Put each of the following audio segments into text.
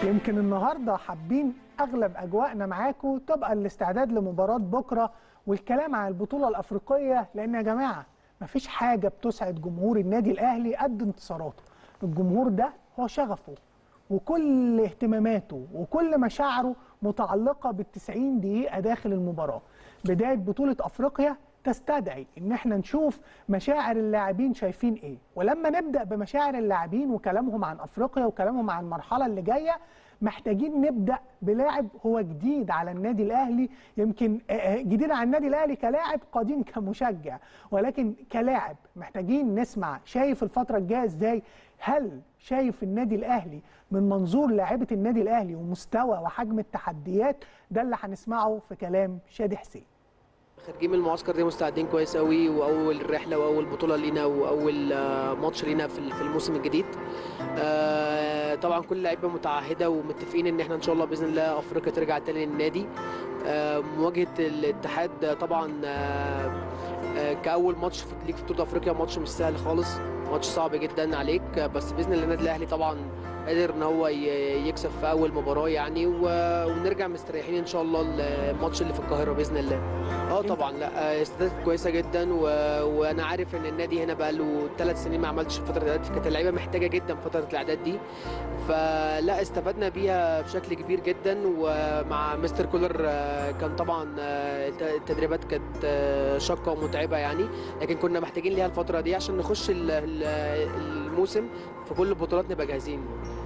يمكن النهارده حابين اغلب اجواءنا معاكم تبقى الاستعداد لمباراه بكره والكلام عن البطوله الافريقيه لان يا جماعه مفيش حاجه بتسعد جمهور النادي الاهلي قد انتصاراته الجمهور ده هو شغفه وكل اهتماماته وكل مشاعره متعلقه بالتسعين دقيقه داخل المباراه بدايه بطوله افريقيا تستدعي ان احنا نشوف مشاعر اللاعبين شايفين ايه ولما نبدا بمشاعر اللاعبين وكلامهم عن افريقيا وكلامهم عن المرحله اللي جايه محتاجين نبدا بلاعب هو جديد على النادي الاهلي يمكن جديد على النادي الاهلي كلاعب قديم كمشجع ولكن كلاعب محتاجين نسمع شايف الفتره الجايه ازاي هل شايف النادي الاهلي من منظور لاعيبه النادي الاهلي ومستوى وحجم التحديات ده اللي هنسمعه في كلام شادي حسين خارجين من المعسكر ده مستعدين كويس قوي واول رحله واول بطوله لينا واول ماتش لينا في الموسم الجديد طبعا كل اللعيبه متعهده ومتفقين ان احنا ان شاء الله باذن الله افريقيا ترجع تاني للنادي مواجهه الاتحاد طبعا كاول ماتش ليك في بطوله افريقيا ماتش مش سهل خالص ماتش صعب جدا عليك بس باذن الله النادي الاهلي طبعا قادر ان هو يكسب في اول مباراه يعني ونرجع مستريحين ان شاء الله الماتش اللي في القاهره باذن الله اه طبعا لا استعدادات كويسه جدا و... وانا عارف ان النادي هنا بقى له ثلاث سنين ما عملش فتره اعداد فكانت اللعيبه محتاجه جدا فتره الاعداد دي فلا استفدنا بيها بشكل كبير جدا ومع مستر كولر كان طبعا التدريبات كانت شاقه ومتعبه يعني لكن كنا محتاجين ليها الفتره دي عشان نخش الموسم في كل البطولات نبقى جاهزين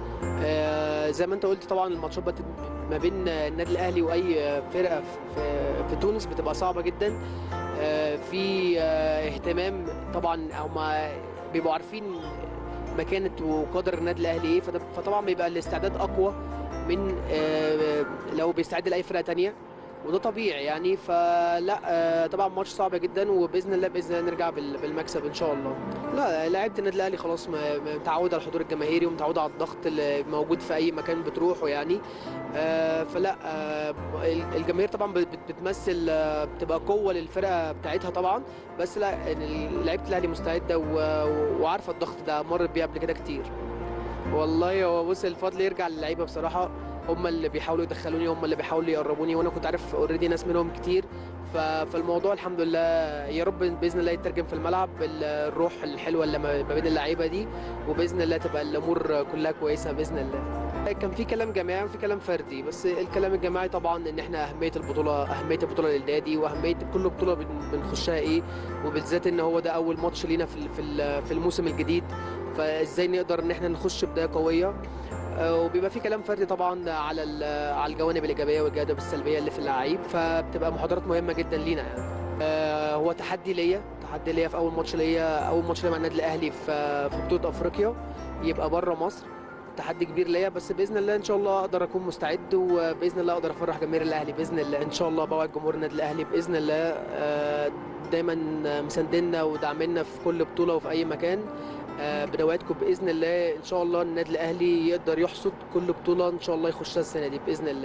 آه زي ما انت قلت طبعا الماتشات ما بين النادي الاهلي واي فرقه في, في تونس بتبقى صعبه جدا آه في آه اهتمام طبعا هم بيبقوا عارفين مكانه وقدر النادي الاهلي ايه فطبعا بيبقى الاستعداد اقوى من لو بيستعد لاي فرقه ثانيه وده طبيعي يعني فلا طبعا ماتش صعب جدا وباذن الله باذن الله نرجع بالمكسب ان شاء الله لا لعيبه النادي الاهلي خلاص متعوده على الحضور الجماهيري ومتعوده على الضغط اللي موجود في اي مكان بتروحه يعني فلا الجماهير طبعا بتمثل بتبقى قوه للفرقه بتاعتها طبعا بس لا لعيبه الاهلي مستعده وعارفه الضغط ده مرت بيه قبل كده كتير والله هو بص الفضل يرجع للعيبه بصراحه هم اللي بيحاولوا يدخلوني هم اللي بيحاولوا يقربوني وانا كنت عارف اوريدي ناس منهم كتير فالموضوع الحمد لله يا رب باذن الله يترجم في الملعب الروح الحلوه اللي ما بين اللعيبه دي وباذن الله تبقى الامور كلها كويسه باذن الله كان في كلام جماعي وفي كلام فردي بس الكلام الجماعي طبعا ان احنا اهميه البطوله اهميه البطوله للنادي واهميه كل بطوله بنخشها ايه وبالذات ان هو ده اول ماتش لينا في في الموسم الجديد فازاي نقدر ان احنا نخش بدايه قويه وبيبقى في كلام فردي طبعا على على الجوانب الايجابيه والجوانب السلبيه اللي في اللعيب فبتبقى محاضرات مهمه جدا لينا يعني هو تحدي ليا تحدي ليا في اول ماتش ليا اول ماتش ليا مع النادي الاهلي في في بطوله افريقيا يبقى بره مصر تحدي كبير ليا بس باذن الله ان شاء الله اقدر اكون مستعد وباذن الله اقدر افرح جماهير الاهلي باذن الله ان شاء الله بوعد جمهور النادي الاهلي باذن الله دايما مساندنا ودعمنا في كل بطوله وفي اي مكان بنوعدكم باذن الله ان شاء الله النادي الاهلي يقدر يحصد كل بطوله ان شاء الله يخشها السنه دي باذن الله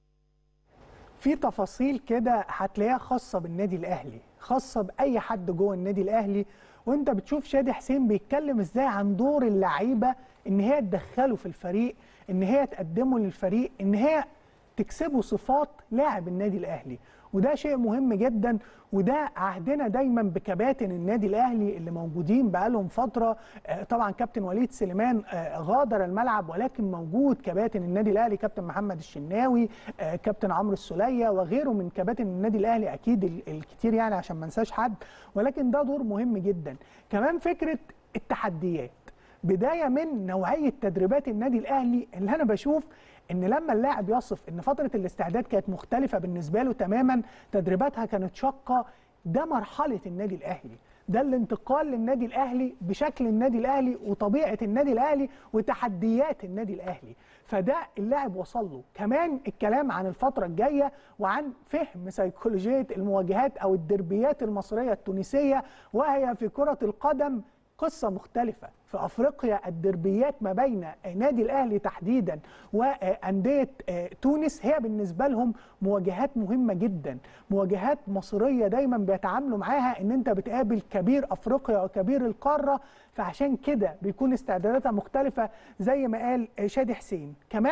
في تفاصيل كده هتلاقيها خاصه بالنادي الاهلي خاصه باي حد جوه النادي الاهلي وانت بتشوف شادي حسين بيتكلم ازاي عن دور اللعيبه ان هي تدخله في الفريق ان هي تقدمه للفريق ان هي تكسبه صفات لاعب النادي الاهلي وده شيء مهم جدا وده عهدنا دايما بكباتن النادي الاهلي اللي موجودين بقالهم فتره طبعا كابتن وليد سليمان غادر الملعب ولكن موجود كباتن النادي الاهلي كابتن محمد الشناوي كابتن عمرو السوليه وغيره من كباتن النادي الاهلي اكيد الكتير يعني عشان ما انساش حد ولكن ده دور مهم جدا كمان فكره التحديات بدايه من نوعيه تدريبات النادي الاهلي اللي انا بشوف ان لما اللاعب يصف ان فتره الاستعداد كانت مختلفه بالنسبه له تماما تدريباتها كانت شاقه ده مرحله النادي الاهلي ده الانتقال للنادي الاهلي بشكل النادي الاهلي وطبيعه النادي الاهلي وتحديات النادي الاهلي فده اللاعب وصل له كمان الكلام عن الفتره الجايه وعن فهم سيكولوجيه المواجهات او الدربيات المصريه التونسيه وهي في كره القدم قصة مختلفة في أفريقيا الدربيات ما بين نادي الأهلي تحديدا وأندية تونس هي بالنسبة لهم مواجهات مهمة جدا مواجهات مصرية دايما بيتعاملوا معاها ان انت بتقابل كبير أفريقيا وكبير القارة فعشان كده بيكون استعداداتها مختلفة زي ما قال شادي حسين كمان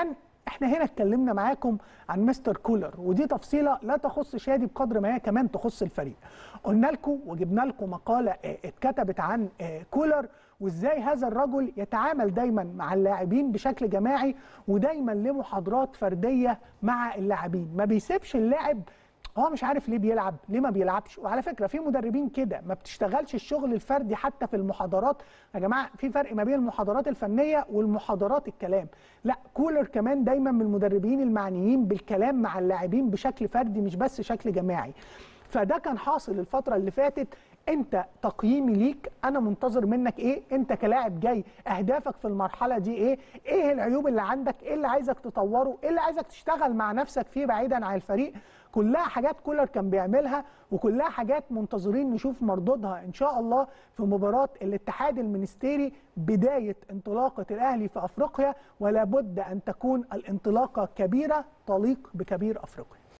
احنا هنا اتكلمنا معاكم عن مستر كولر ودي تفصيله لا تخص شادي بقدر ما هي كمان تخص الفريق قلنا لكم وجبنا لكم مقاله اه، اتكتبت عن اه، كولر وازاي هذا الرجل يتعامل دايما مع اللاعبين بشكل جماعي ودايما له محاضرات فرديه مع اللاعبين ما بيسيبش اللاعب هو مش عارف ليه بيلعب ليه ما بيلعبش وعلى فكره في مدربين كده ما بتشتغلش الشغل الفردي حتى في المحاضرات يا جماعه في فرق ما بين المحاضرات الفنيه والمحاضرات الكلام لا كولر كمان دايما من المدربين المعنيين بالكلام مع اللاعبين بشكل فردي مش بس شكل جماعي فده كان حاصل الفتره اللي فاتت انت تقييمي ليك انا منتظر منك ايه انت كلاعب جاي اهدافك في المرحله دي ايه ايه العيوب اللي عندك ايه اللي عايزك تطوره ايه اللي عايزك تشتغل مع نفسك فيه بعيدا عن الفريق كلها حاجات كولر كان بيعملها وكلها حاجات منتظرين نشوف مردودها ان شاء الله في مباراه الاتحاد المنستيري بدايه انطلاقه الاهلي في افريقيا ولا بد ان تكون الانطلاقه كبيره تليق بكبير افريقيا